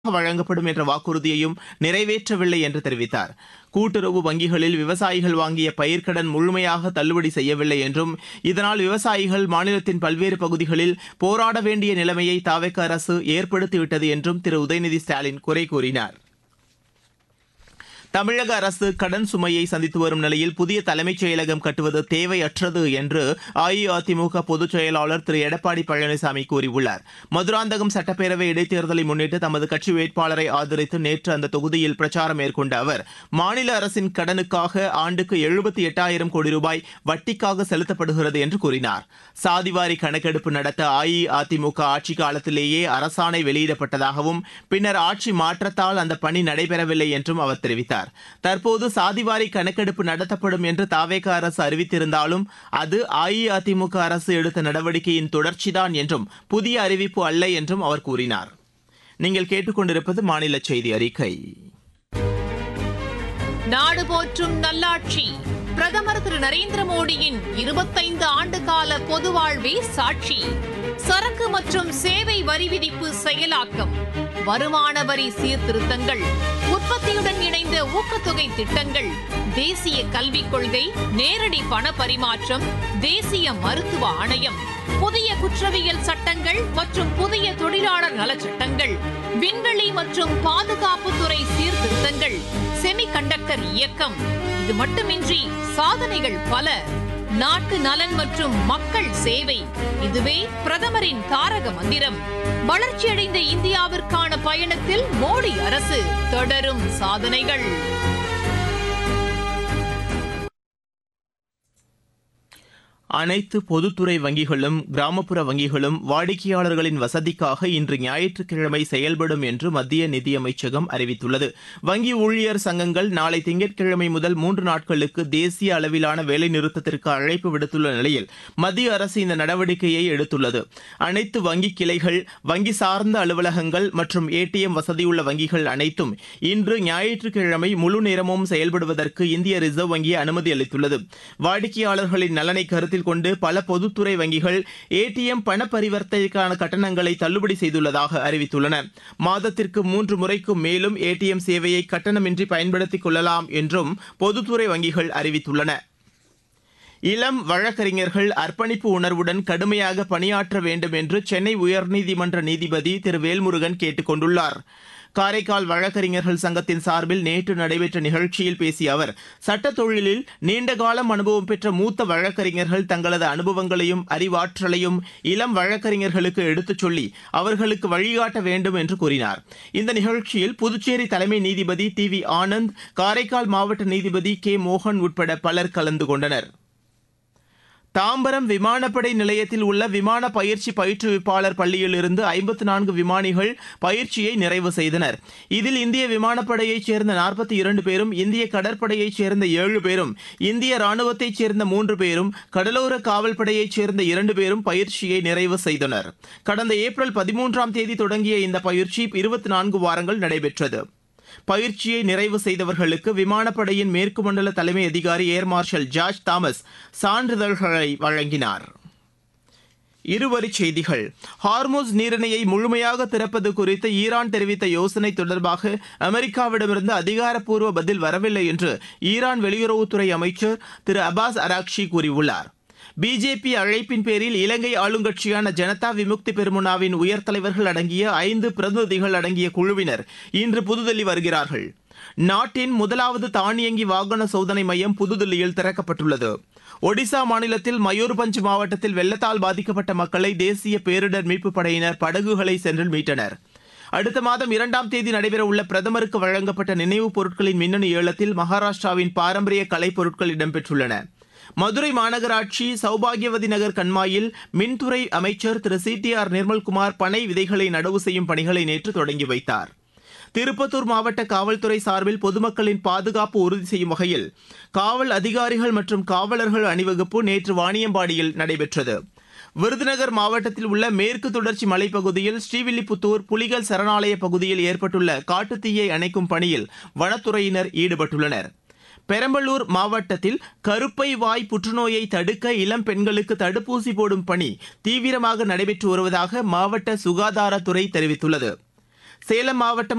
வழங்கப்படும் என்ற வாக்குறுதியையும் நிறைவேற்றவில்லை என்று தெரிவித்தார் கூட்டுறவு வங்கிகளில் விவசாயிகள் வாங்கிய பயிர்க்கடன் முழுமையாக தள்ளுபடி செய்யவில்லை என்றும் இதனால் விவசாயிகள் மாநிலத்தின் பல்வேறு பகுதிகளில் போராட வேண்டிய நிலைமையை தாவேக அரசு ஏற்படுத்திவிட்டது என்றும் திரு உதயநிதி ஸ்டாலின் குறை கூறினார் தமிழக அரசு கடன் சுமையை சந்தித்து வரும் நிலையில் புதிய தலைமைச் செயலகம் கட்டுவது தேவையற்றது என்று அஇஅதிமுக பொதுச் செயலாளர் திரு எடப்பாடி பழனிசாமி கூறியுள்ளார் மதுராந்தகம் சட்டப்பேரவை இடைத்தேர்தலை முன்னிட்டு தமது கட்சி வேட்பாளரை ஆதரித்து நேற்று அந்த தொகுதியில் பிரச்சாரம் மேற்கொண்ட அவர் மாநில அரசின் கடனுக்காக ஆண்டுக்கு எழுபத்தி எட்டாயிரம் கோடி ரூபாய் வட்டிக்காக செலுத்தப்படுகிறது என்று கூறினார் சாதிவாரி கணக்கெடுப்பு நடத்த அஇஅதிமுக ஆட்சி காலத்திலேயே அரசாணை வெளியிடப்பட்டதாகவும் பின்னர் ஆட்சி மாற்றத்தால் அந்த பணி நடைபெறவில்லை என்றும் அவர் தெரிவித்தார் தற்போது சாதிவாரி கணக்கெடுப்பு நடத்தப்படும் என்று தாவேக அரசு அறிவித்திருந்தாலும் அது அஇஅதிமுக அரசு எடுத்த நடவடிக்கையின் தொடர்ச்சிதான் என்றும் புதிய அறிவிப்பு அல்ல என்றும் அவர் கூறினார் நீங்கள் கேட்டுக்கொண்டிருப்பது மாநில செய்தி அறிக்கை நாடு போற்றும் நல்லாட்சி பிரதமர் திரு நரேந்திர மோடியின் இருபத்தைந்து ஆண்டு கால பொது வாழ்வே சாட்சி சரக்கு மற்றும் சேவை வரி விதிப்பு செயலாக்கம் வருமான வரி சீர்திருத்தங்கள் உற்பத்தியுடன் இணைந்த ஊக்கத்தொகை திட்டங்கள் தேசிய கல்விக் கொள்கை நேரடி பண பரிமாற்றம் தேசிய மருத்துவ ஆணையம் புதிய குற்றவியல் சட்டங்கள் மற்றும் புதிய தொழிலாளர் நலச் சட்டங்கள் விண்வெளி மற்றும் பாதுகாப்புத்துறை சீர்திருத்தங்கள் செமிகண்டக்டர் இயக்கம் இது மட்டுமின்றி சாதனைகள் பல நாட்டு நலன் மற்றும் மக்கள் சேவை இதுவே பிரதமரின் தாரக மந்திரம் வளர்ச்சியடைந்த இந்தியாவிற்கான பயணத்தில் மோடி அரசு தொடரும் சாதனைகள் அனைத்து பொதுத்துறை வங்கிகளும் கிராமப்புற வங்கிகளும் வாடிக்கையாளர்களின் வசதிக்காக இன்று ஞாயிற்றுக்கிழமை செயல்படும் என்று மத்திய நிதியமைச்சகம் அறிவித்துள்ளது வங்கி ஊழியர் சங்கங்கள் நாளை திங்கட்கிழமை முதல் மூன்று நாட்களுக்கு தேசிய அளவிலான வேலைநிறுத்தத்திற்கு அழைப்பு விடுத்துள்ள நிலையில் மத்திய அரசு இந்த நடவடிக்கையை எடுத்துள்ளது அனைத்து வங்கி கிளைகள் வங்கி சார்ந்த அலுவலகங்கள் மற்றும் ஏடிஎம் வசதியுள்ள வங்கிகள் அனைத்தும் இன்று ஞாயிற்றுக்கிழமை முழு நேரமும் செயல்படுவதற்கு இந்திய ரிசர்வ் வங்கி அனுமதி அளித்துள்ளது வாடிக்கையாளர்களின் நலனை கருத்தில் கொண்டு பல பொதுத்துறை வங்கிகள் ஏடிஎம் பண பரிவர்த்தனைக்கான கட்டணங்களை தள்ளுபடி செய்துள்ளதாக அறிவித்துள்ளன மாதத்திற்கு மூன்று முறைக்கும் மேலும் ஏடிஎம் சேவையை கட்டணமின்றி பயன்படுத்திக் கொள்ளலாம் என்றும் பொதுத்துறை வங்கிகள் அறிவித்துள்ளன இளம் வழக்கறிஞர்கள் அர்ப்பணிப்பு உணர்வுடன் கடுமையாக பணியாற்ற வேண்டும் என்று சென்னை உயர்நீதிமன்ற நீதிபதி திரு வேல்முருகன் கேட்டுக் கொண்டுள்ளார் காரைக்கால் வழக்கறிஞர்கள் சங்கத்தின் சார்பில் நேற்று நடைபெற்ற நிகழ்ச்சியில் பேசிய அவர் சட்டத் தொழிலில் நீண்டகாலம் அனுபவம் பெற்ற மூத்த வழக்கறிஞர்கள் தங்களது அனுபவங்களையும் அறிவாற்றலையும் இளம் வழக்கறிஞர்களுக்கு எடுத்துச் சொல்லி அவர்களுக்கு வழிகாட்ட வேண்டும் என்று கூறினார் இந்த நிகழ்ச்சியில் புதுச்சேரி தலைமை நீதிபதி டி வி ஆனந்த் காரைக்கால் மாவட்ட நீதிபதி கே மோகன் உட்பட பலர் கலந்து கொண்டனர் தாம்பரம் விமானப்படை நிலையத்தில் உள்ள விமான பயிற்சி பயிற்றுவிப்பாளர் பள்ளியிலிருந்து ஐம்பத்து நான்கு விமானிகள் பயிற்சியை நிறைவு செய்தனர் இதில் இந்திய விமானப்படையைச் சேர்ந்த நாற்பத்தி இரண்டு பேரும் இந்திய கடற்படையைச் சேர்ந்த ஏழு பேரும் இந்திய ராணுவத்தைச் சேர்ந்த மூன்று பேரும் கடலோர காவல்படையைச் சேர்ந்த இரண்டு பேரும் பயிற்சியை நிறைவு செய்தனர் கடந்த ஏப்ரல் பதிமூன்றாம் தேதி தொடங்கிய இந்த பயிற்சி இருபத்தி நான்கு வாரங்கள் நடைபெற்றது பயிற்சியை நிறைவு செய்தவர்களுக்கு விமானப்படையின் மேற்கு மண்டல தலைமை அதிகாரி ஏர் மார்ஷல் ஜார்ஜ் தாமஸ் சான்றிதழ்களை வழங்கினார் இருவரிச் செய்திகள் ஹார்மோஸ் நீரிணையை முழுமையாக திறப்பது குறித்து ஈரான் தெரிவித்த யோசனை தொடர்பாக அமெரிக்காவிடமிருந்து அதிகாரப்பூர்வ பதில் வரவில்லை என்று ஈரான் வெளியுறவுத்துறை அமைச்சர் திரு அபாஸ் அராக்ஷி கூறியுள்ளார் பிஜேபி அழைப்பின் பேரில் இலங்கை ஆளுங்கட்சியான ஜனதா விமுக்தி பெருமுனாவின் உயர் தலைவர்கள் அடங்கிய ஐந்து பிரதிநிதிகள் அடங்கிய குழுவினர் இன்று புதுதில்லி வருகிறார்கள் நாட்டின் முதலாவது தானியங்கி வாகன சோதனை மையம் புதுதில்லியில் திறக்கப்பட்டுள்ளது ஒடிசா மாநிலத்தில் மயூர்பஞ்ச் மாவட்டத்தில் வெள்ளத்தால் பாதிக்கப்பட்ட மக்களை தேசிய பேரிடர் மீட்புப் படையினர் படகுகளை சென்று மீட்டனர் அடுத்த மாதம் இரண்டாம் தேதி நடைபெறவுள்ள பிரதமருக்கு வழங்கப்பட்ட நினைவுப் பொருட்களின் மின்னணு ஏலத்தில் மகாராஷ்டிராவின் பாரம்பரிய கலைப்பொருட்கள் இடம்பெற்றுள்ளன மதுரை மாநகராட்சி சௌபாகியவதி நகர் கண்மாயில் மின்துறை அமைச்சர் திரு சி டி ஆர் நிர்மல்குமார் பனை விதைகளை நடவு செய்யும் பணிகளை நேற்று தொடங்கி வைத்தார் திருப்பத்தூர் மாவட்ட காவல்துறை சார்பில் பொதுமக்களின் பாதுகாப்பு உறுதி செய்யும் வகையில் காவல் அதிகாரிகள் மற்றும் காவலர்கள் அணிவகுப்பு நேற்று வாணியம்பாடியில் நடைபெற்றது விருதுநகர் மாவட்டத்தில் உள்ள மேற்கு தொடர்ச்சி மலைப்பகுதியில் ஸ்ரீவில்லிபுத்தூர் புலிகள் சரணாலய பகுதியில் ஏற்பட்டுள்ள காட்டுத்தீயை அணைக்கும் பணியில் வனத்துறையினர் ஈடுபட்டுள்ளனர் பெரம்பலூர் மாவட்டத்தில் கருப்பை வாய் புற்றுநோயை தடுக்க இளம் பெண்களுக்கு தடுப்பூசி போடும் பணி தீவிரமாக நடைபெற்று வருவதாக மாவட்ட சுகாதாரத்துறை தெரிவித்துள்ளது சேலம் மாவட்டம்